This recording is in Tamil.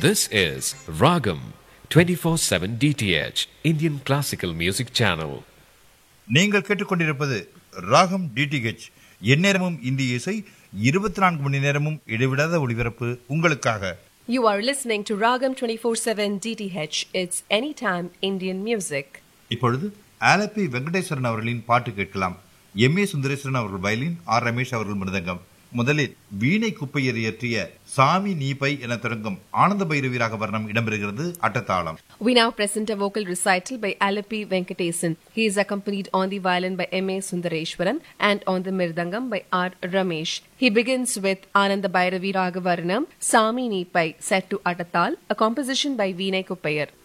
This is Ragam 24/7 DTH Indian Classical Music Channel. நீங்கள் கேட்டுக்கொண்டிருப்பது ராகம் டிடிஹெச் எந்நேரமும் இந்திய இசை இருபத்தி நான்கு மணி நேரமும் இடைவிடாத ஒளிபரப்பு உங்களுக்காக You are listening to Ragam 24/7 DTH. It's anytime Indian music. இப்பொழுது ஆலப்பி வெங்கடேஸ்வரன் அவர்களின் பாட்டு கேட்கலாம் எம் ஏ சுந்தரேஸ்வரன் அவர்கள் வயலின் ஆர் ரமேஷ் அவர்கள் மிருதங்கம் முதலில் வீணை குப்பையர் இயற்றிய சாமி நீபை என தொடங்கும் ஆனந்த பைரவீராக வர்ணம் இடம்பெறுகிறது அட்டத்தாளம் We now present a vocal recital by Alapi Venkatesan. He is accompanied on the violin by M.A. Sundareshwaran and on the mirdangam by R. Ramesh. He begins with Ananda Bhairavi Ragavarnam, Sami Nipai, set to Atatal, a composition by Vinay Kuppayar.